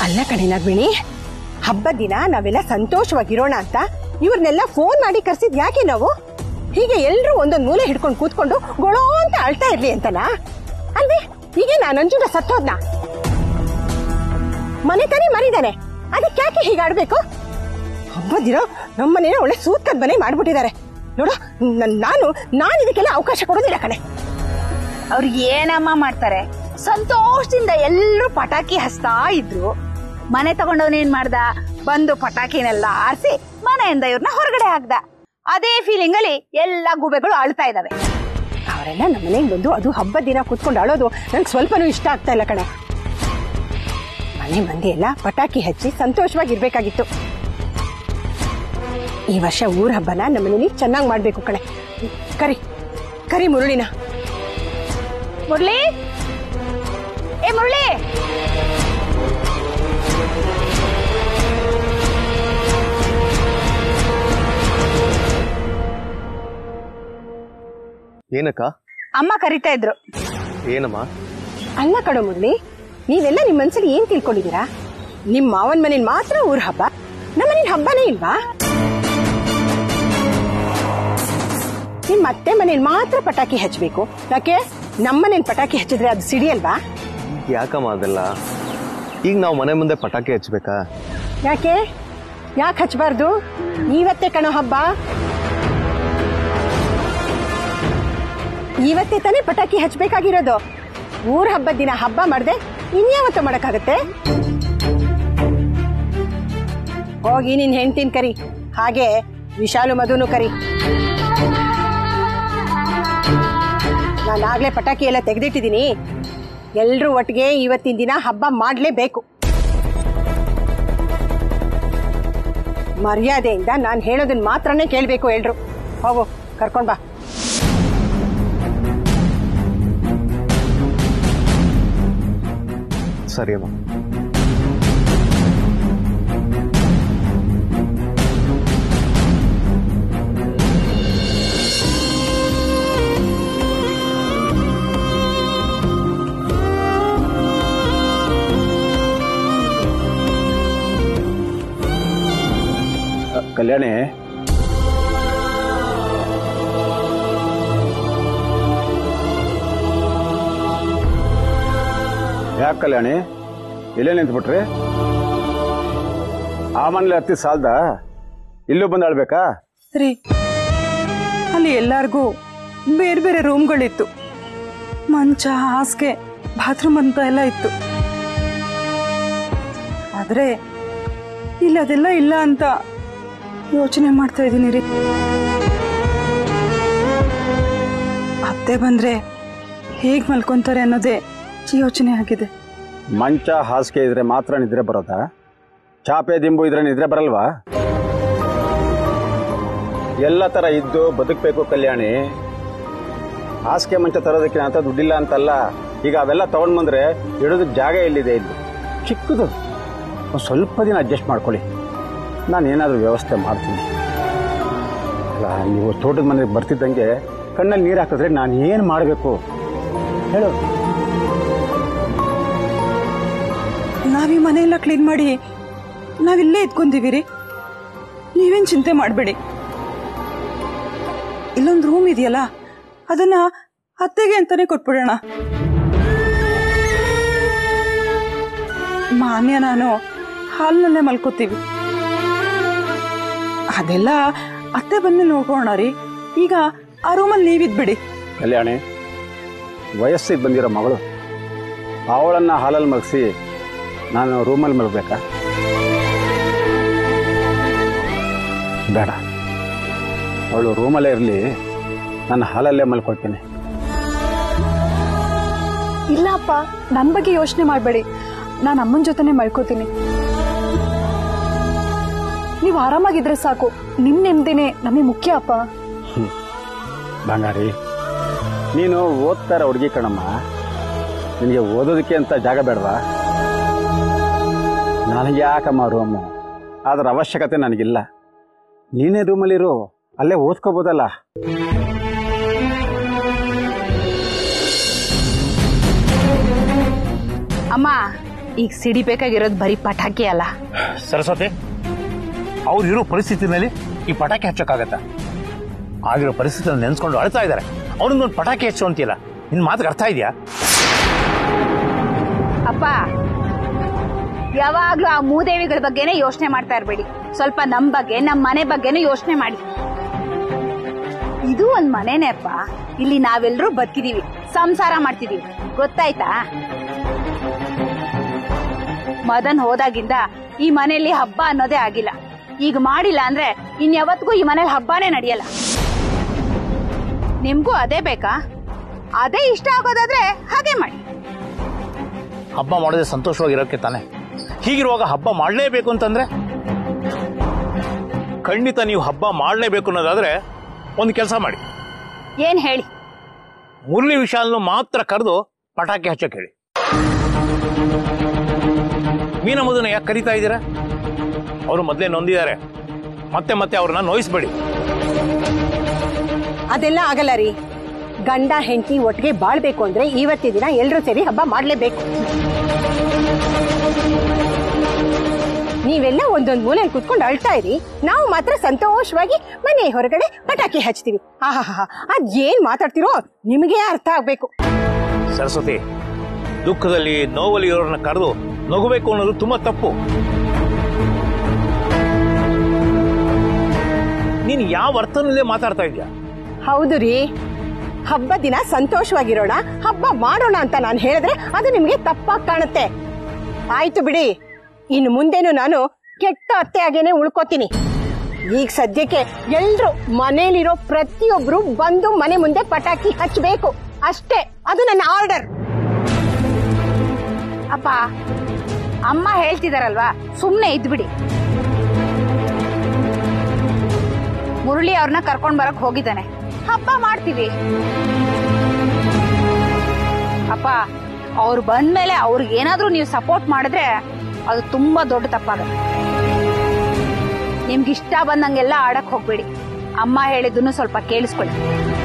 ಅಲ್ಲ ಕಣೆ ನಗ್ವಿಣಿ ಹಬ್ಬದ ದಿನ ನಾವೆಲ್ಲ ಸಂತೋಷವಾಗಿರೋಣ ಅಂತ ಇವ್ರನ್ನೆಲ್ಲ ಫೋನ್ ಮಾಡಿ ಕರ್ಸಿದ್ ಯಾಕೆ ನಾವು ಹೀಗೆ ಎಲ್ರೂ ಒಂದೊಂದ್ ಮೂಲೆ ಹಿಡ್ಕೊಂಡು ಕೂತ್ಕೊಂಡು ಗೊಳೋ ಅಂತ ಅಳ್ತಾ ಇರ್ಲಿ ಅಂತಲ್ಲ ಅಲ್ವೇ ಹೀಗೆ ನಾನು ನಂಜುಂಡ ಸತ್ತೋದ್ನ ಮನೆ ತಾನೇ ಮರಿದಾನೆ ಅದಕ್ಕೆ ಯಾಕೆ ಹೀಗೆ ಆಡ್ಬೇಕು ಹಬ್ಬದಿರೋ ನಮ್ಮನೇನ ಒಳ್ಳೆ ಸೂತ್ಕದ ಮನೆ ಮಾಡ್ಬಿಟ್ಟಿದ್ದಾರೆ ನೋಡು ನನ್- ನಾನು ನಾನು ಇದಕ್ಕೆಲ್ಲ ಅವಕಾಶ ಕೊಡೋದಿಲ್ಲ ಕಣೆ ಅವ್ರು ಏನಮ್ಮ ಮಾಡ್ತಾರೆ ಸಂತೋಷದಿಂದ ಎಲ್ಲರೂ ಪಟಾಕಿ ಹಚ್ತಾ ಇದ್ರು ಮನೆ ತಗೊಂಡವನ್ ಏನ್ ಮಾಡ್ದ ಬಂದು ಪಟಾಕಿನೆಲ್ಲ ಆರಿಸಿ ಮನೆಯಿಂದ ಇವ್ರನ್ನ ಹೊರಗಡೆ ಹಾಕ್ದ ಅದೇ ಫೀಲಿಂಗ್ ಅಲ್ಲಿ ಎಲ್ಲಾ ಗುಬೆಗಳು ಅಳ್ತಾ ಇದಾವೆ ಅವರೆಲ್ಲ ನಮ್ಮ ಮನೆಗೆ ಬಂದು ಅದು ಹಬ್ಬದ ದಿನ ಕೂತ್ಕೊಂಡು ಅಳೋದು ನಂಗೆ ಸ್ವಲ್ಪನೂ ಇಷ್ಟ ಆಗ್ತಾ ಇಲ್ಲ ಕಣೆ ಮನೆ ಮಂದಿ ಎಲ್ಲ ಪಟಾಕಿ ಹಚ್ಚಿ ಸಂತೋಷವಾಗಿರ್ಬೇಕಾಗಿತ್ತು ಈ ವರ್ಷ ಊರ ಹಬ್ಬನ ನಮ್ಮ ಮನೇಲಿ ಚೆನ್ನಾಗಿ ಮಾಡ್ಬೇಕು ಕಣೆ ಕರಿ ಕರಿ ಮುರುಳಿನ ಮುರಳಿ ಏ ಮುರಳಿ ಏನಕ್ಕ ಅಮ್ಮ ಕರಿತಾ ಇದ್ರು ಏನಮ್ಮ ಅಲ್ಲ ಕಣೋ ಮುರಳಿ ನೀವೆಲ್ಲ ನಿಮ್ಮ ಮನ್ಸಲ್ಲಿ ಏನ್ ತಿಳ್ಕೊಂಡಿದ್ದೀರಾ ನಿಮ್ ಮಾವನ್ ಮನೇಲಿ ಮಾತ್ರ ಊರ ಹಬ್ಬ ನಮ್ಮ ಮನೇಲಿ ಹಬ್ಬನೇ ಇಲ್ವಾ ನಿಮ್ ಅತ್ತೆ ಮನೇಲಿ ಮಾತ್ರ ಪಟಾಕಿ ಹಚ್ಬೇಕು ಯಾಕೆ ನಮ್ಮ ಮನೇಲಿ ಪಟಾಕಿ ಹಚ್ಚಿದ್ರೆ ಅದು ಸಿಡಿಯಲ್ವಾ ಯಾಕಮ್ಮ ಅದೆಲ್ಲ ಈಗ ನಾವು ಮನೆ ಮುಂದೆ ಪಟಾಕಿ ಹಚ್ಬೇಕಾ ಯಾಕೆ ಯಾಕೆ ಹಚ್ಚಬಾರ್ದು ಇವತ್ತೇ ಕಣೋ ಹಬ್ಬ ಇವತ್ತೇ ತಾನೇ ಪಟಾಕಿ ಹಚ್ಬೇಕಾಗಿರೋದು ಊರ್ ಹಬ್ಬದ ದಿನ ಹಬ್ಬ ಮಾಡದೆ ಇನ್ಯಾವತ್ತ ಮಾಡಕ್ಕಾಗತ್ತೆ ಹೋಗಿ ನಿನ್ ಹೆಂಡ್ತಿನ್ ಕರಿ ಹಾಗೆ ವಿಶಾಲು ಮಧುನು ಕರಿ ನಾನಾಗ್ಲೇ ಪಟಾಕಿ ಎಲ್ಲ ತೆಗೆದಿಟ್ಟಿದ್ದೀನಿ ಎಲ್ರೂ ಒಟ್ಟಿಗೆ ಇವತ್ತಿನ ದಿನ ಹಬ್ಬ ಮಾಡ್ಲೇಬೇಕು ಮರ್ಯಾದೆಯಿಂದ ನಾನು ಹೇಳೋದನ್ನ ಮಾತ್ರನೇ ಕೇಳಬೇಕು ಎಲ್ರು ಹೋಗು ಕರ್ಕೊಂಡ್ ಬಾ ಸರಿ ಅಮ್ಮ ಕಲ್ಯಾಣಿ ಯಾಕೆ ಕಲ್ಯಾಣಿ ಇಲ್ಲೇ ನಿಂತ್ಬಿಟ್ರಿ ಆ ಮನೇಲಿ ಹತ್ತಿ ಸಾಲ್ದ ಇಲ್ಲೂ ಬಂದು ಆಳ್ಬೇಕಾ ರೀ ಅಲ್ಲಿ ಎಲ್ಲಾರ್ಗೂ ಬೇರೆ ಬೇರೆ ರೂಮ್ಗಳಿತ್ತು ಮಂಚ ಹಾಸಿಗೆ ಬಾತ್ರೂಮ್ ಅಂತ ಎಲ್ಲ ಇತ್ತು ಆದ್ರೆ ಇಲ್ಲಿ ಅದೆಲ್ಲ ಇಲ್ಲ ಅಂತ ಯೋಚನೆ ಮಾಡ್ತಾ ಇದ್ದೀನಿ ರೀ ಅತ್ತೆ ಬಂದ್ರೆ ಹೇಗ್ ಮಲ್ಕೊಂತಾರೆ ಅನ್ನೋದೇ ಯೋಚನೆ ಆಗಿದೆ ಮಂಚ ಹಾಸಿಗೆ ಇದ್ರೆ ಮಾತ್ರ ನಿದ್ರೆ ಬರೋದಾ ಚಾಪೆ ದಿಂಬು ಇದ್ರೆ ನಿದ್ರೆ ಬರಲ್ವಾ ಎಲ್ಲ ತರ ಇದ್ದು ಬದುಕಬೇಕು ಕಲ್ಯಾಣಿ ಹಾಸಿಗೆ ಮಂಚ ತರೋದಕ್ಕೆ ಅಂತ ದುಡ್ಡಿಲ್ಲ ಅಂತಲ್ಲ ಈಗ ಅವೆಲ್ಲ ತಗೊಂಡ್ ಬಂದ್ರೆ ಇಡೋದಕ್ಕೆ ಜಾಗ ಎಲ್ಲಿದೆ ಇಲ್ಲಿ ಚಿಕ್ಕದು ಒಂದು ಸ್ವಲ್ಪ ದಿನ ಅಡ್ಜಸ್ಟ್ ಮಾಡ್ಕೊಳ್ಳಿ ನಾನು ಏನಾದರೂ ವ್ಯವಸ್ಥೆ ಮಾಡ್ತೀನಿ ಅಲ್ಲ ನೀವು ತೋಟದ ಮನೆಗೆ ಬರ್ತಿದ್ದಂಗೆ ಕಣ್ಣಲ್ಲಿ ನೀರು ಹಾಕಿದ್ರೆ ನಾನು ಏನು ಮಾಡಬೇಕು ಹೇಳು ನಾವೀ ಮನೆಯೆಲ್ಲ ಕ್ಲೀನ್ ಮಾಡಿ ನಾವಿಲ್ಲೇ ಇದ್ಕೊಂತೀವಿ ರೀ ನೀವೇನ್ ಚಿಂತೆ ಮಾಡಬೇಡಿ ಇಲ್ಲೊಂದು ರೂಮ್ ಇದೆಯಲ್ಲ ಅದನ್ನ ಅತ್ತೆಗೆ ಅಂತಾನೆ ಕೊಟ್ಬಿಡೋಣ ಮಾನ್ಯ ನಾನು ಹಾಲ್ನಲ್ಲೇ ಮಲ್ಕೋತೀವಿ ಅದೆಲ್ಲ ಅತ್ತೆ ಬಂದ್ಮೇಲೆ ನೋಡ್ಕೋಣ ರೀ ಈಗ ಆ ರೂಮಲ್ಲಿ ನೀವಿದ್ಬಿಡಿ ಕಲ್ಯಾಣಿ ವಯಸ್ಸಿಗೆ ಬಂದಿರೋ ಮಗಳು ಅವಳನ್ನ ಹಾಲಲ್ಲಿ ಮಲಗಿಸಿ ನಾನು ರೂಮಲ್ಲಿ ಮಲಗಬೇಕಾ ಬೇಡ ಅವಳು ರೂಮಲ್ಲೇ ಇರಲಿ ನಾನು ಹಾಲಲ್ಲೇ ಮಲ್ಕೊಳ್ತೀನಿ ಇಲ್ಲ ಅಪ್ಪ ನನ್ ಬಗ್ಗೆ ಯೋಚನೆ ಮಾಡಬೇಡಿ ನಾನು ಅಮ್ಮನ ಜೊತೆನೆ ಮಲ್ಕೋತೀನಿ ನೀವು ಆರಾಮಾಗಿದ್ರೆ ಸಾಕು ನಿಮ್ ನೆಮ್ಮದಿನೇ ನಮಗೆ ಮುಖ್ಯ ಅಪ್ಪ ಬಂಗಾರಿ ನೀನು ಓದ್ತಾರ ಹುಡುಗಿ ಕಣಮ್ಮ ನಿನಗೆ ಓದೋದಕ್ಕೆ ಅಂತ ಜಾಗ ಬೇಡವಾ ನನಗೆ ಯಾಕಮ್ಮ ರೂಮು ಅದರ ಅವಶ್ಯಕತೆ ನನಗಿಲ್ಲ ನೀನೇ ರೂಮಲ್ಲಿರು ಅಲ್ಲೇ ಓದ್ಕೋಬೋದಲ್ಲ ಅಮ್ಮ ಈಗ ಸಿಡಿಬೇಕಾಗಿರೋದು ಬರೀ ಪಟಾಕಿ ಅಲ್ಲ ಸರಸ್ವತಿ ಅವ್ರು ಇರೋ ಪರಿಸ್ಥಿತಿನಲ್ಲಿ ಈ ಪಟಾಕಿ ಹಚ್ಚೋಕ್ಕಾಗತ್ತಾ ಆಗಿರೋ ಪರಿಸ್ಥಿತಿನ ನೆನೆಸ್ಕೊಂಡು ಅಳ್ತಾ ಇದ್ದಾರೆ ಅವ್ರಿಗೊಂದು ಪಟಾಕಿ ಹಚ್ಚು ಅಂತಿಲ್ಲ ನಿನ್ನ ಮಾತಿಗೆ ಅರ್ಥ ಇದೆಯಾ ಅಪ್ಪ ಯಾವಾಗ್ಲೂ ಆ ಮೂದೇವಿಗಳ ಬಗ್ಗೆನೇ ಯೋಚನೆ ಮಾಡ್ತಾ ಇರ್ಬೇಡಿ ಸ್ವಲ್ಪ ನಮ್ ಬಗ್ಗೆ ನಮ್ ಮನೆ ಬಗ್ಗೆನೂ ಯೋಚನೆ ಮಾಡಿ ಇದು ಒಂದ್ ಮನೆನೇ ಅಪ್ಪ ಇಲ್ಲಿ ನಾವೆಲ್ಲರೂ ಬದುಕಿದೀವಿ ಸಂಸಾರ ಮಾಡ್ತಿದೀವಿ ಗೊತ್ತಾಯ್ತಾ ಮದನ್ ಹೋದಾಗಿಂದ ಈ ಮನೆಯಲ್ಲಿ ಹಬ್ಬ ಅನ್ನೋದೇ ಆಗಿಲ್ಲ ಈಗ ಮಾಡಿಲ್ಲ ಅಂದ್ರೆ ಇನ್ಯಾವತ್ತಿಗೂ ಈ ಮನೇಲಿ ಹಬ್ಬನೇ ನಡೆಯಲ್ಲ ನಿಮ್ಗೂ ಅದೇ ಬೇಕಾ ಅದೇ ಇಷ್ಟ ಆಗೋದಾದ್ರೆ ಹಾಗೆ ಮಾಡಿ ಹಬ್ಬ ಮಾಡೋದೇ ಸಂತೋಷವಾಗಿರೋಕ್ಕೆ ತಾನೆ ಹೀಗಿರುವಾಗ ಹಬ್ಬ ಮಾಡಲೇಬೇಕು ಅಂತಂದ್ರೆ ಖಂಡಿತ ನೀವು ಹಬ್ಬ ಮಾಡಲೇಬೇಕು ಅನ್ನೋದಾದ್ರೆ ಒಂದು ಕೆಲಸ ಮಾಡಿ ಏನ್ ಹೇಳಿ ಮುರಳಿ ವಿಶಾಲ್ನು ಮಾತ್ರ ಕರೆದು ಪಟಾಕಿ ಹಚ್ಚಕ್ಕೆ ಹೇಳಿ ಮೀನಮ್ಮದನ್ನ ಯಾಕೆ ಕರಿತಾ ಇದ್ದೀರಾ ಅವರು ಮೊದಲೇ ನೊಂದಿದ್ದಾರೆ ಮತ್ತೆ ಮತ್ತೆ ಅವ್ರನ್ನ ನೋಯಿಸ್ಬೇಡಿ ಅದೆಲ್ಲ ಆಗಲ್ಲ ರೀ ಗಂಡ ಹೆಂಡತಿ ಒಟ್ಟಿಗೆ ಬಾಳ್ಬೇಕು ಅಂದ್ರೆ ಇವತ್ತಿ ದಿನ ಎಲ್ರೂ ಸೇರಿ ಹಬ್ಬ ಮಾಡ್ಲೇಬೇಕು ನೀವೆಲ್ಲ ಒಂದೊಂದ್ ಮೂಲೆಯಲ್ಲಿ ಕುತ್ಕೊಂಡು ಅಳ್ತಾ ಇರಿ ನಾವು ಮಾತ್ರ ಸಂತೋಷವಾಗಿ ಮನೆ ಹೊರಗಡೆ ಪಟಾಕಿ ಹಚ್ತೀವಿ ಆಹಾ ಅದ್ ಏನ್ ಮಾತಾಡ್ತಿರೋ ನಿಮಗೆ ಅರ್ಥ ಆಗ್ಬೇಕು ಸರಸ್ವತಿ ದುಃಖದಲ್ಲಿ ನೋವಲ್ಲಿ ಇರೋರನ್ನ ಕರೆದು ನಗಬೇಕು ಅನ್ನೋದು ತುಂಬಾ ತಪ್ಪು ನೀನು ಯಾವ ಅರ್ಥನಲ್ಲೇ ಮಾತಾಡ್ತಾ ಇದ್ಯಾ ಹೌದು ರೀ ಹಬ್ಬ ದಿನ ಸಂತೋಷವಾಗಿರೋಣ ಹಬ್ಬ ಮಾಡೋಣ ಅಂತ ನಾನು ಹೇಳಿದ್ರೆ ಅದು ನಿಮ್ಗೆ ತಪ್ಪಾಗಿ ಕಾಣುತ್ತೆ ಆಯ್ತು ಬಿಡಿ ಇನ್ನು ಮುಂದೇನು ನಾನು ಕೆಟ್ಟ ಅತ್ತೆಯಾಗೇನೆ ಉಳ್ಕೋತೀನಿ ಈಗ ಸದ್ಯಕ್ಕೆ ಎಲ್ರು ಮನೇಲಿರೋ ಪ್ರತಿಯೊಬ್ರು ಬಂದು ಮನೆ ಮುಂದೆ ಪಟಾಕಿ ಹಚ್ಚಬೇಕು ಅಷ್ಟೇ ಅದು ನನ್ನ ಆರ್ಡರ್ ಅಪ್ಪ ಅಮ್ಮ ಹೇಳ್ತಿದಾರಲ್ವಾ ಸುಮ್ನೆ ಇದ್ಬಿಡಿ ಮುರಳಿ ಅವ್ರನ್ನ ಕರ್ಕೊಂಡ್ ಬರಕ್ ಹೋಗಿದ್ದಾನೆ ಹಬ್ಬ ಮಾಡ್ತೀವಿ ಅಪ್ಪ ಅವ್ರು ಬಂದ್ಮೇಲೆ ಅವ್ರಿಗೆ ಏನಾದ್ರೂ ನೀವು ಸಪೋರ್ಟ್ ಮಾಡಿದ್ರೆ ಅದು ತುಂಬಾ ದೊಡ್ಡ ತಪ್ಪಾಗುತ್ತೆ ನಿಮ್ಗೆ ಇಷ್ಟ ಬಂದಂಗೆಲ್ಲ ಆಡಕ್ ಹೋಗ್ಬೇಡಿ ಅಮ್ಮ ಹೇಳಿದ್ದನ್ನು ಸ್ವಲ್ಪ ಕೇಳಿಸ್ಕೊಳ್ಳಿ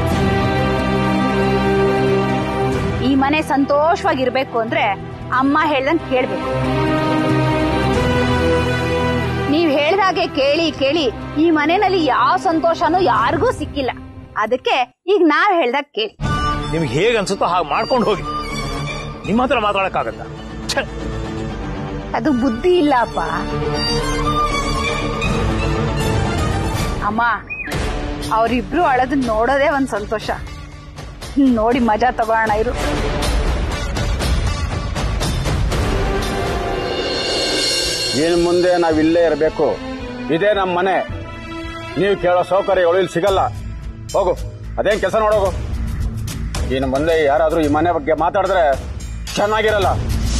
ಈ ಮನೆ ಸಂತೋಷವಾಗಿರ್ಬೇಕು ಅಂದ್ರೆ ಅಮ್ಮ ಹೇಳ್ದಂಗ್ ಕೇಳ್ಬೇಕು ನೀವ್ ಹೇಳ್ದಾಗೆ ಕೇಳಿ ಕೇಳಿ ಈ ಮನೆಯಲ್ಲಿ ಯಾವ ಸಂತೋಷನೂ ಯಾರಿಗೂ ಸಿಕ್ಕಿಲ್ಲ ಅದಕ್ಕೆ ಈಗ ನಾವ್ ಹೇಳ್ದಾಗ ಕೇಳಿ ನಿಮ್ಗೆ ಹೇಗೆ ಅನ್ಸುತ್ತೋ ಹಾಗೆ ಮಾಡ್ಕೊಂಡು ಹೋಗಿ ನಿಮ್ಮ ಹತ್ರ ಮಾತಾಡಕ್ಕಾಗತ್ತಾ ಛೆ, ಅದು ಬುದ್ಧಿ ಇಲ್ಲ ಅಪ್ಪ ಅಮ್ಮ ಅವರಿಬ್ರು ಅಳದನ್ನ ನೋಡೋದೇ ಒಂದ್ ಸಂತೋಷ ನೋಡಿ ಮಜಾ ತಗೋಣ ಇರು ಇನ್ನು ಮುಂದೆ ನಾವಿಲ್ಲೇ ಇರಬೇಕು ಇದೇ ನಮ್ಮ ಮನೆ ನೀವು ಕೇಳೋ ಸೌಕರ್ಯಗಳು ಇಲ್ಲಿ ಸಿಗಲ್ಲ ಹೋಗು ಅದೇನ್ ಕೆಲಸ ನೋಡೋಗು ಇನ್ನು ಮುಂದೆ ಯಾರಾದ್ರೂ ಈ ಮನೆ ಬಗ್ಗೆ ಮಾತಾಡಿದ್ರೆ ಚೆನ್ನಾಗಿರಲ್ಲ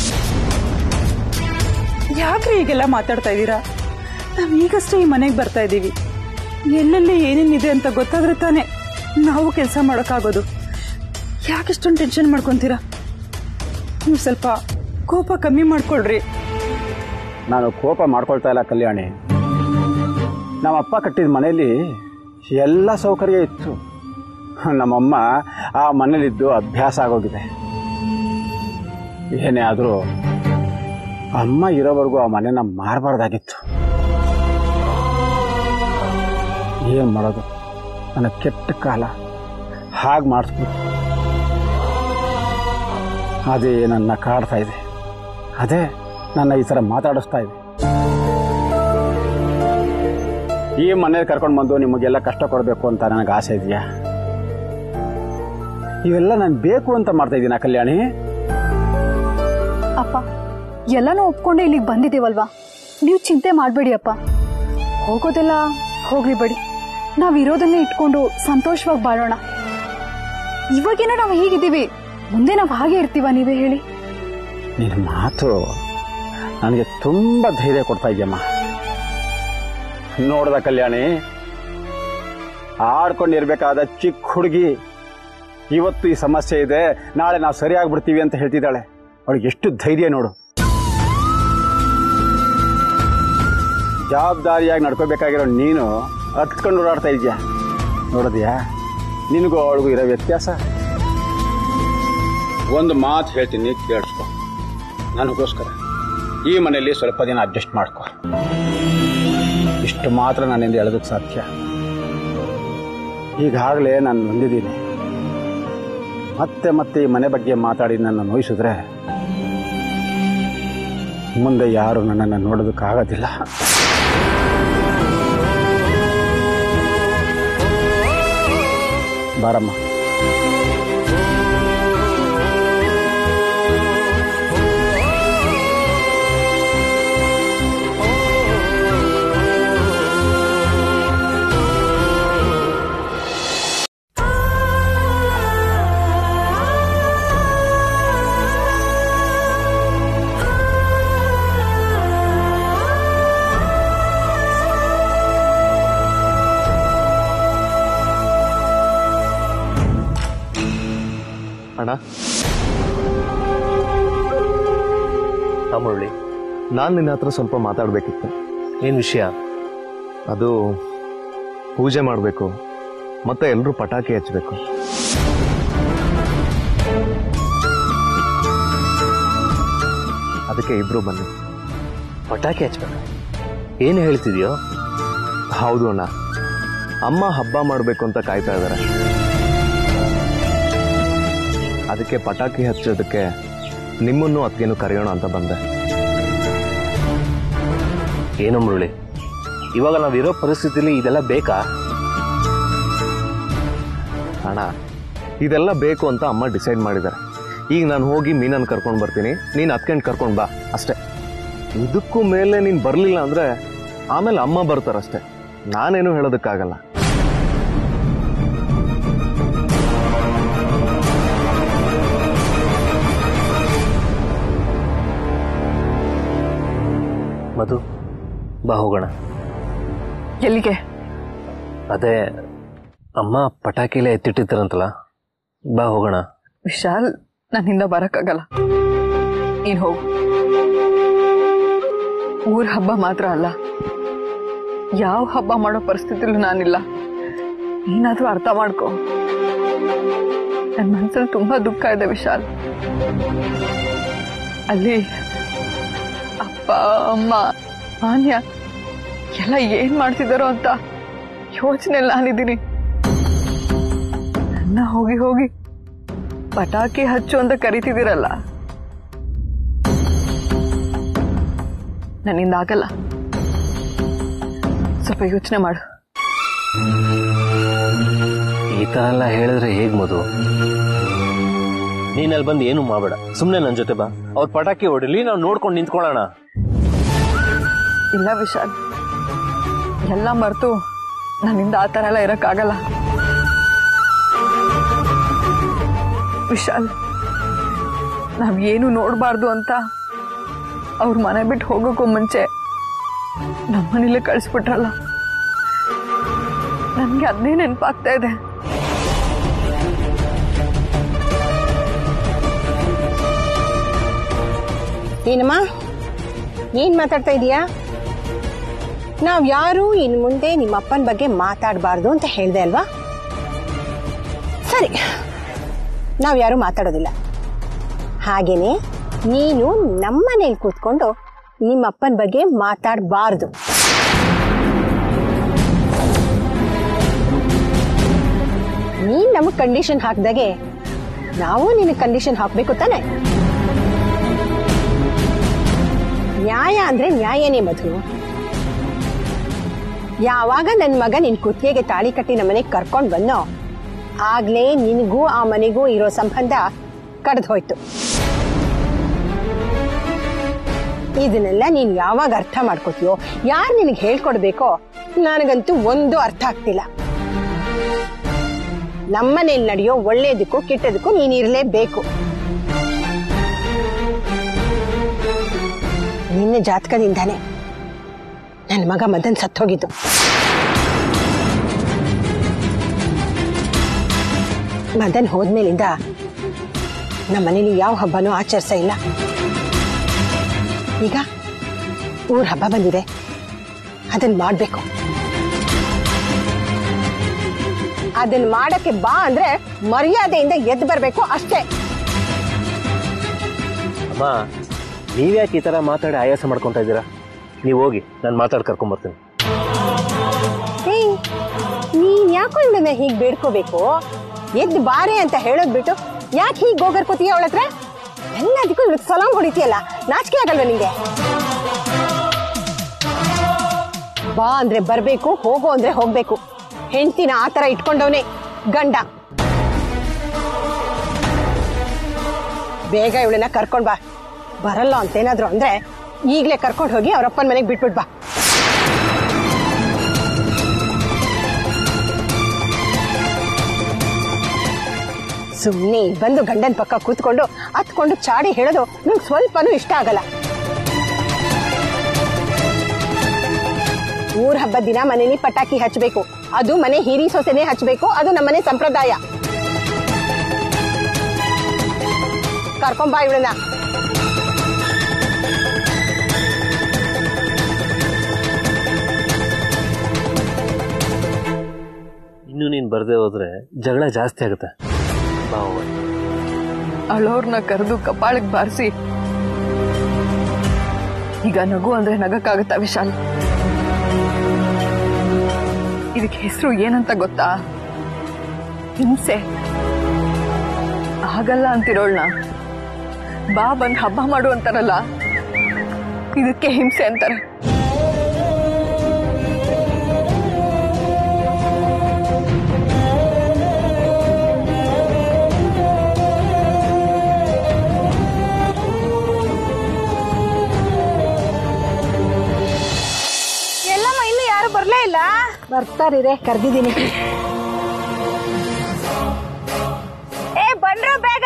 ಯಾಕ್ರಿ ಈಗೆಲ್ಲ ಮಾತಾಡ್ತಾ ಇದ್ದೀರಾ ನಾವ್ ಈಗಷ್ಟೇ ಈ ಮನೆಗೆ ಬರ್ತಾ ಇದ್ದೀವಿ ಎಲ್ಲೆಲ್ಲಿ ಏನೇನಿದೆ ಅಂತ ಗೊತ್ತಾದ್ರೆ ತಾನೇ ನಾವು ಕೆಲಸ ಮಾಡೋಕ್ಕಾಗೋದು ಯಾಕೆಷ್ಟೊಂದು ಟೆನ್ಷನ್ ಮಾಡ್ಕೊಂತೀರಾ ನೀವು ಸ್ವಲ್ಪ ಕೋಪ ಕಮ್ಮಿ ಮಾಡ್ಕೊಳ್ರಿ ನಾನು ಕೋಪ ಮಾಡ್ಕೊಳ್ತಾ ಇಲ್ಲ ಕಲ್ಯಾಣಿ ನಮ್ಮ ಅಪ್ಪ ಕಟ್ಟಿದ ಮನೆಯಲ್ಲಿ ಎಲ್ಲ ಸೌಕರ್ಯ ಇತ್ತು ನಮ್ಮಮ್ಮ ಆ ಮನೇಲಿದ್ದು ಅಭ್ಯಾಸ ಆಗೋಗಿದೆ ಏನೇ ಆದರೂ ಅಮ್ಮ ಇರೋವರೆಗೂ ಆ ಮನೆನ ಮಾರಬಾರ್ದಾಗಿತ್ತು ಏನು ಮಾಡೋದು ನನ್ನ ಕೆಟ್ಟ ಕಾಲ ಹಾಗೆ ಮಾಡಿಸ್ಬಿಟ್ಟು ಅದೇ ನನ್ನ ಕಾಡ್ತಾ ಇದೆ ಅದೇ ನನ್ನ ಈ ಥರ ಮಾತಾಡಿಸ್ತಾ ಇದೆ ಈ ಮನೇಲಿ ಕರ್ಕೊಂಡು ಬಂದು ನಿಮಗೆಲ್ಲ ಕಷ್ಟ ಕೊಡಬೇಕು ಅಂತ ನನಗೆ ಆಸೆ ಇದೆಯಾ ಇವೆಲ್ಲ ನಾನು ಬೇಕು ಅಂತ ಮಾಡ್ತಾ ಇದ್ದೀನ ಕಲ್ಯಾಣಿ ಅಪ್ಪ ಎಲ್ಲನೂ ಒಪ್ಕೊಂಡೆ ಇಲ್ಲಿಗೆ ಬಂದಿದ್ದೀವಲ್ವಾ ನೀವು ಚಿಂತೆ ಮಾಡಬೇಡಿ ಅಪ್ಪ ಹೋಗೋದೆಲ್ಲ ಹೋಗ್ಲಿ ಬಿಡಿ ನಾವು ಇರೋದನ್ನೇ ಇಟ್ಕೊಂಡು ಸಂತೋಷವಾಗಿ ಬಾಳೋಣ ಇವಾಗೇನೋ ನಾವು ಹೀಗಿದ್ದೀವಿ ಮುಂದೆ ನಾವು ಹಾಗೆ ಇರ್ತೀವ ನೀವೇ ಹೇಳಿ ನಿನ್ನ ಮಾತು ನನಗೆ ತುಂಬ ಧೈರ್ಯ ಕೊಡ್ತಾ ಇದೆಯಮ್ಮ ನೋಡ್ದ ಕಲ್ಯಾಣಿ ಆಡ್ಕೊಂಡಿರ್ಬೇಕಾದ ಚಿಕ್ಕ ಹುಡುಗಿ ಇವತ್ತು ಈ ಸಮಸ್ಯೆ ಇದೆ ನಾಳೆ ನಾವು ಸರಿಯಾಗ್ಬಿಡ್ತೀವಿ ಅಂತ ಹೇಳ್ತಿದ್ದಾಳೆ ಅವಳಿಗೆ ಎಷ್ಟು ಧೈರ್ಯ ನೋಡು ಜವಾಬ್ದಾರಿಯಾಗಿ ನಡ್ಕೋಬೇಕಾಗಿರೋ ನೀನು ಹತ್ಕೊಂಡು ಓಡಾಡ್ತಾ ಇದೆಯಾ ನೋಡಿದ್ಯಾ ನಿನಗೂ ಅವಳಿಗೂ ಇರೋ ವ್ಯತ್ಯಾಸ ಒಂದು ಮಾತು ಹೇಳ್ತೀನಿ ಕೇಳಿಸ್ಕೊ ನನಗೋಸ್ಕರ ಈ ಮನೆಯಲ್ಲಿ ಸ್ವಲ್ಪ ದಿನ ಅಡ್ಜಸ್ಟ್ ಮಾಡ್ಕೊ ಇಷ್ಟು ಮಾತ್ರ ನನ್ನಿಂದ ಹೇಳೋದಕ್ಕೆ ಸಾಧ್ಯ ಈಗಾಗಲೇ ನಾನು ನೊಂದಿದ್ದೀನಿ ಮತ್ತೆ ಮತ್ತೆ ಈ ಮನೆ ಬಗ್ಗೆ ಮಾತಾಡಿ ನನ್ನ ನೋಯಿಸಿದ್ರೆ ಮುಂದೆ ಯಾರು ನನ್ನನ್ನು ನೋಡೋದಕ್ಕಾಗೋದಿಲ್ಲ ಬಾರಮ್ಮ ಅಣ್ಣ ಮುರಳಿ ನಾನು ನಿನ್ನ ಹತ್ರ ಸ್ವಲ್ಪ ಮಾತಾಡಬೇಕಿತ್ತು ಏನು ವಿಷಯ ಅದು ಪೂಜೆ ಮಾಡಬೇಕು ಮತ್ತೆ ಎಲ್ಲರೂ ಪಟಾಕಿ ಹಚ್ಚಬೇಕು ಅದಕ್ಕೆ ಇಬ್ರು ಬನ್ನಿ ಪಟಾಕಿ ಹಚ್ಬೇಕು ಏನು ಹೇಳ್ತಿದ್ಯೋ ಹೌದು ಅಣ್ಣ ಅಮ್ಮ ಹಬ್ಬ ಮಾಡಬೇಕು ಅಂತ ಕಾಯ್ತಾ ಇದ್ದಾರೆ ಅದಕ್ಕೆ ಪಟಾಕಿ ಹಚ್ಚೋದಕ್ಕೆ ನಿಮ್ಮನ್ನು ಅದಕ್ಕೇನು ಕರೆಯೋಣ ಅಂತ ಬಂದೆ ಏನು ಮುರಳಿ ಇವಾಗ ನಾವಿರೋ ಪರಿಸ್ಥಿತಿಲಿ ಇದೆಲ್ಲ ಬೇಕಾ ಅಣ್ಣ ಇದೆಲ್ಲ ಬೇಕು ಅಂತ ಅಮ್ಮ ಡಿಸೈಡ್ ಮಾಡಿದ್ದಾರೆ ಈಗ ನಾನು ಹೋಗಿ ಮೀನನ್ನು ಕರ್ಕೊಂಡು ಬರ್ತೀನಿ ನೀನು ಹತ್ಕೊಂಡು ಕರ್ಕೊಂಡು ಬಾ ಅಷ್ಟೇ ಇದಕ್ಕೂ ಮೇಲೆ ನೀನು ಬರಲಿಲ್ಲ ಅಂದರೆ ಆಮೇಲೆ ಅಮ್ಮ ಬರ್ತಾರಷ್ಟೇ ನಾನೇನು ಹೇಳೋದಕ್ಕಾಗಲ್ಲ ಮಧು ಬಾ ಹೋಗೋಣ ಎಲ್ಲಿಗೆ ಅದೇ ಅಮ್ಮ ಪಟಾಕಿಲೇ ಎತ್ತಿಟ್ಟಿರ್ತಾರಂತಲ್ಲ ಬಾ ಹೋಗೋಣ ವಿಶಾಲ್ ನನ್ನಿಂದ ಬರಕ್ಕಾಗಲ್ಲ ನೀನ್ ಹೋಗು ಊರ್ ಹಬ್ಬ ಮಾತ್ರ ಅಲ್ಲ ಯಾವ ಹಬ್ಬ ಮಾಡೋ ಪರಿಸ್ಥಿತಿಲೂ ನಾನಿಲ್ಲ ನೀನಾದ್ರೂ ಅರ್ಥ ಮಾಡ್ಕೊ ನನ್ನ ಮನ್ಸಲ್ಲಿ ತುಂಬಾ ದುಃಖ ಇದೆ ವಿಶಾಲ್ ಅಲ್ಲಿ ಅಪ್ಪ ಅಮ್ಮ ಮಾನ್ಯ ಎಲ್ಲ ಏನ್ ಮಾಡ್ತಿದಾರೋ ಅಂತ ಯೋಚನೆ ನಾನಿದ್ದೀನಿ ನನ್ನ ಹೋಗಿ ಹೋಗಿ ಪಟಾಕಿ ಹಚ್ಚು ಅಂತ ಕರಿತಿದ್ದೀರಲ್ಲ ನನ್ನಿಂದ ಆಗಲ್ಲ ಸ್ವಲ್ಪ ಯೋಚನೆ ಮಾಡು ಈ ಥರ ಎಲ್ಲ ಹೇಳಿದ್ರೆ ಹೇಗ್ ಮಧು ನೀನಲ್ಲಿ ಬಂದು ಏನು ಮಾಡಬೇಡ ಸುಮ್ಮನೆ ನನ್ನ ಜೊತೆ ಬಾ ಅವ್ರ ಪಟಾಕಿ ಹೊಡಿಲಿ ನಾವು ನೋಡ್ಕೊಂಡು ನಿಂತ್ಕೊಳ್ಳೋಣ ಇಲ್ಲ ವಿಶಾಲ್ ಎಲ್ಲ ಮರೆತು ನನ್ನಿಂದ ಆ ಥರ ಎಲ್ಲ ಇರಕ್ಕಾಗಲ್ಲ ವಿಶಾಲ್ ನಾವ್ ಏನು ನೋಡಬಾರ್ದು ಅಂತ ಅವ್ರ ಮನೆ ಬಿಟ್ಟು ಹೋಗೋಕ್ಕೂ ಮುಂಚೆ ನಮ್ಮನೇಲೆ ಕಳಿಸ್ಬಿಟ್ರಲ್ಲ ನನ್ಗೆ ಅದನ್ನೇ ನೆನಪಾಗ್ತಾ ಇದೆ ಏನಮ್ಮ ಏನ್ ಮಾತಾಡ್ತಾ ಇದೀಯಾ ನಾವ್ ಯಾರು ಇನ್ ಮುಂದೆ ನಿಮ್ಮ ಅಪ್ಪನ ಬಗ್ಗೆ ಮಾತಾಡಬಾರ್ದು ಅಂತ ಹೇಳ್ದೆ ಅಲ್ವಾ ಸರಿ ನಾವ್ ಯಾರು ಮಾತಾಡೋದಿಲ್ಲ ಹಾಗೇನೆ ನೀನು ನಮ್ಮನೇಲಿ ಕೂತ್ಕೊಂಡು ನಿಮ್ಮ ಅಪ್ಪನ ಬಗ್ಗೆ ಮಾತಾಡಬಾರ್ದು ನೀನ್ ನಮಗ್ ಕಂಡೀಷನ್ ಹಾಕ್ದಾಗೆ ನಾವು ನಿನಗೆ ಕಂಡೀಷನ್ ಹಾಕ್ಬೇಕು ತಾನೆ ನ್ಯಾಯ ಅಂದ್ರೆ ನ್ಯಾಯನೇ ಮಧು ಯಾವಾಗ ನನ್ನ ಮಗ ನಿನ್ ಕುತ್ತಿಗೆಗೆ ತಾಳಿ ಕಟ್ಟಿ ನಮ್ಮನೆಗೆ ಕರ್ಕೊಂಡ್ ಬಂದೋ ಆಗ್ಲೇ ನಿನಗೂ ಆ ಮನೆಗೂ ಇರೋ ಸಂಬಂಧ ಕಡ್ದು ಹೋಯ್ತು ಇದನ್ನೆಲ್ಲ ನೀನ್ ಯಾವಾಗ ಅರ್ಥ ಮಾಡ್ಕೋತೀಯೋ ಯಾರು ನಿನಗೆ ಹೇಳ್ಕೊಡ್ಬೇಕೋ ನನಗಂತೂ ಒಂದು ಅರ್ಥ ಆಗ್ತಿಲ್ಲ ನಮ್ಮನೇಲಿ ನಡೆಯೋ ಒಳ್ಳೇದಕ್ಕೂ ಕೆಟ್ಟದಕ್ಕೂ ನೀನ್ ಇರ್ಲೇಬೇಕು ನಿನ್ನ ಜಾತಕದಿಂದಾನೆ ನನ್ನ ಮಗ ಮದನ್ ಸತ್ತೋಗಿದ್ದು ಮದನ್ ಹೋದ್ಮೇಲಿಂದ ನಮ್ಮ ಮನೇಲಿ ಯಾವ ಹಬ್ಬನೂ ಆಚರಿಸ ಇಲ್ಲ ಈಗ ಊರ್ ಹಬ್ಬ ಬಂದಿದೆ ಅದನ್ನ ಮಾಡ್ಬೇಕು ಅದನ್ನ ಮಾಡಕ್ಕೆ ಬಾ ಅಂದ್ರೆ ಮರ್ಯಾದೆಯಿಂದ ಎದ್ದು ಬರ್ಬೇಕು ಅಷ್ಟೇ ಅಮ್ಮ ನೀವ್ಯಾಕೆ ಈ ಥರ ಮಾತಾಡಿ ಆಯಾಸ ಮಾಡ್ಕೊತಾ ಇದ್ದೀರಾ ನೀವು ಹೋಗಿ ನಾನು ಮಾತಾಡಿ ಕರ್ಕೊಂಬರ್ತೀನಿ ಏಯ್ ನೀನ್ ಯಾಕೋ ಇವಳನ್ನ ಹೀಗ್ ಬೇಡ್ಕೋಬೇಕು ಎದ್ದು ಬಾರೆ ಅಂತ ಹೇಳೋದ್ ಬಿಟ್ಟು ಯಾಕೆ ಹೀಗ್ ಗೋಗರ್ಕೋತೀಯ ಅವಳ ಹತ್ರ ಎಲ್ಲದಕ್ಕೂ ಇವಳು ಸಲಾಮ್ ಹೊಡಿತೀಯಲ್ಲ ನಾಚಿಕೆ ಆಗಲ್ವಾ ನಿಂಗೆ ಬಾ ಅಂದ್ರೆ ಬರ್ಬೇಕು ಹೋಗು ಅಂದ್ರೆ ಹೋಗ್ಬೇಕು ಹೆಂಡ್ತಿನ ಆ ತರ ಇಟ್ಕೊಂಡವನೇ ಗಂಡ ಬೇಗ ಇವಳನ್ನ ಕರ್ಕೊಂಡ್ ಬಾ ಬರಲ್ಲ ಅಂತೇನಾದ್ರು ಅಂದ್ರೆ ಈಗ್ಲೇ ಕರ್ಕೊಂಡು ಹೋಗಿ ಅವ್ರಪ್ಪನ ಮನೆಗೆ ಬಿಟ್ಬಿಟ್ ಬಾ ಸುಮ್ಮನೆ ಬಂದು ಗಂಡನ ಪಕ್ಕ ಕೂತ್ಕೊಂಡು ಹತ್ಕೊಂಡು ಚಾಡಿ ಹೇಳೋದು ನಂಗೆ ಸ್ವಲ್ಪನೂ ಇಷ್ಟ ಆಗಲ್ಲ ಊರ್ ಹಬ್ಬದ ದಿನ ಮನೇಲಿ ಪಟಾಕಿ ಹಚ್ಚಬೇಕು ಅದು ಮನೆ ಹಿರಿ ಸೊಸೆನೆ ಹಚ್ಚಬೇಕು ಅದು ನಮ್ಮನೆ ಸಂಪ್ರದಾಯ ಕರ್ಕೊಂಬಾ ಇವಳನ್ನ ಇನ್ನು ನೀನು ಬರದೆ ಹೋದ್ರೆ ಜಗಳ ಜಾಸ್ತಿ ಆಗುತ್ತೆ ಬಾ ಹೋಗೋಣ. ಅಳೋರ್ನ ಕರೆದು ಕಪಾಳಕ್ ಬಾರಿಸಿ ಈಗ ನಗು ಅಂದ್ರೆ ನಗಕ್ಕಾಗತ್ತಾ ವಿಶಾಲ್ ಇದಕ್ಕೆ ಹೆಸರು ಏನಂತ ಗೊತ್ತಾ ಹಿಂಸೆ ಆಗಲ್ಲ ಅಂತಿರೋಳ್ನ ಬಾ ಬಂದ್ ಹಬ್ಬ ಮಾಡು ಅಂತಾರಲ್ಲ ಇದಕ್ಕೆ ಹಿಂಸೆ ಅಂತಾರೆ ಎಲ್ಲಮ್ಮ ಇನ್ನು ಯಾರು ಬರ್ಲೇ ಇಲ್ಲ ಬರ್ತಾರಿರೆ ಕರ್ದಿದ್ದೀನಿ ಏ ಬಂದ್ರು ಬೇಗ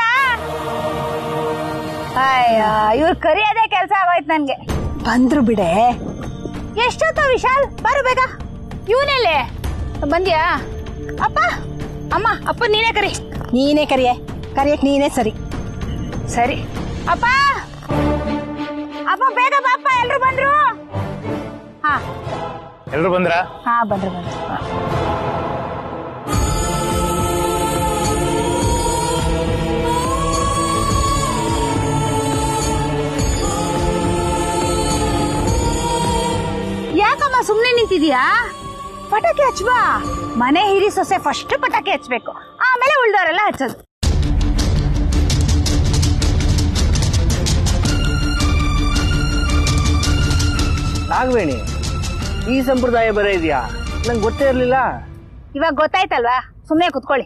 ಅಯ್ಯ ಇವ್ರು ಕರಿಯೋದೇ ಕೆಲಸ ಆಗೋಯ್ತು ನನ್ಗೆ ಬಂದ್ರು ಬಿಡೆ ಎಷ್ಟೊತ್ತು ವಿಶಾಲ್ ಬಾರು ಬೇಗ ಇವನೆಲ್ಲೇ ಬಂದ್ಯಾ ಅಪ್ಪ ಅಮ್ಮ ಅಪ್ಪ ನೀನೇ ಕರಿ ನೀನೇ ಕರಿಯೆ ಕರಿಯಕ್ ನೀನೇ ಸರಿ ಸರಿ ಅಪ್ಪ ಅಪ್ಪ ಬೇಗ ಬಾಪ್ಪ ಎಲ್ರು ಬಂದ್ರು ಹಾ ಎಲ್ರು ಬಂದ್ರಾ ಹಾ ಬಂದ್ರು ಬಂದ್ರು ಯಾಕಮ್ಮ ಸುಮ್ನೆ ನಿಂತಿದ್ಯಾ ಪಟಾಕಿ ಹಚ್ಬಾ ಮನೆ ಹಿರಿ ಸೊಸೆ ಫಸ್ಟ್ ಪಟಾಕಿ ಹಚ್ಬೇಕು ಆಮೇಲೆ ಉಳ್ದವರೆಲ್ಲ ಹಚ್ಚೋದು ನಾಗವೇಣಿ ಈ ಸಂಪ್ರದಾಯ ಬೇರೆ ಇದೆಯಾ ನಂಗೆ ಗೊತ್ತೇ ಇರಲಿಲ್ಲ ಇವಾಗ ಗೊತ್ತಾಯ್ತಲ್ವಾ ಸುಮ್ನೆ ಕುತ್ಕೊಳ್ಳಿ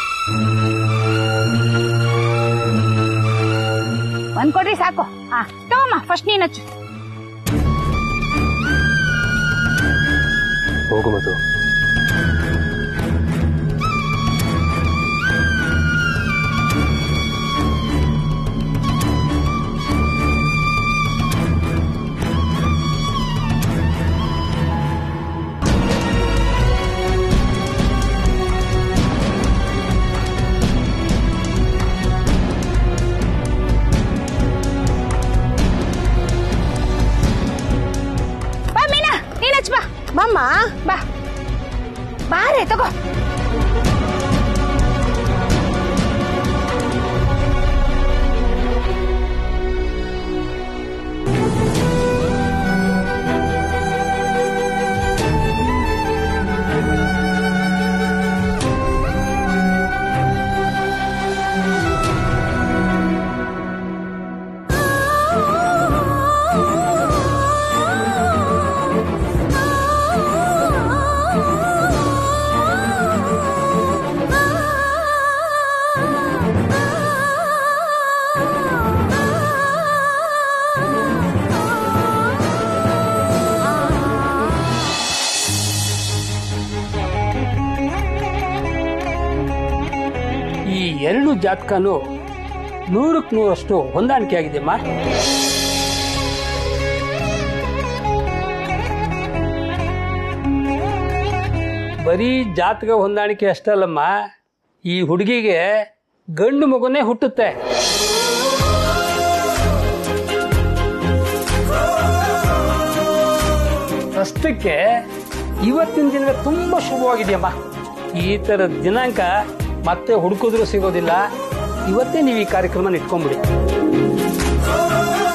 ಒಂದ್ ಕೊಡ್ರಿ ಸಾಕು ಹಾ ತಗೋಮ್ಮ ಫಸ್ಟ್ ನೀನ್ ಹಚ್ಚು ಹೋಗು ಮಧು ಬಾ ಮೀನಾ ನೀನ್ ಹಚ್ಚ ಬಾ ಮಮ್ಮ ಬಾ ಬಾರೆ ತಗೋ ಈ ಎರಡು ಜಾತಕನು ನೂರಕ್ಕೆ ನೂರಷ್ಟು ಹೊಂದಾಣಿಕೆ ಆಗಿದೆಯಮ್ಮ ಬರೀ ಜಾತಕ ಹೊಂದಾಣಿಕೆ ಅಷ್ಟಲ್ಲಮ್ಮ ಈ ಹುಡುಗಿಗೆ ಗಂಡು ಮಗುನೇ ಹುಟ್ಟುತ್ತೆ ಅಷ್ಟಕ್ಕೆ ಇವತ್ತಿನ ದಿನ ತುಂಬಾ ಶುಭವಾಗಿದೆಯಮ್ಮ ಈ ಥರದ ದಿನಾಂಕ ಮತ್ತೆ ಹುಡುಕಿದ್ರು ಸಿಗೋದಿಲ್ಲ ಇವತ್ತೇ ನೀವು ಈ ಕಾರ್ಯಕ್ರಮ ಇಟ್ಕೊಂಡ್ಬಿಡಿ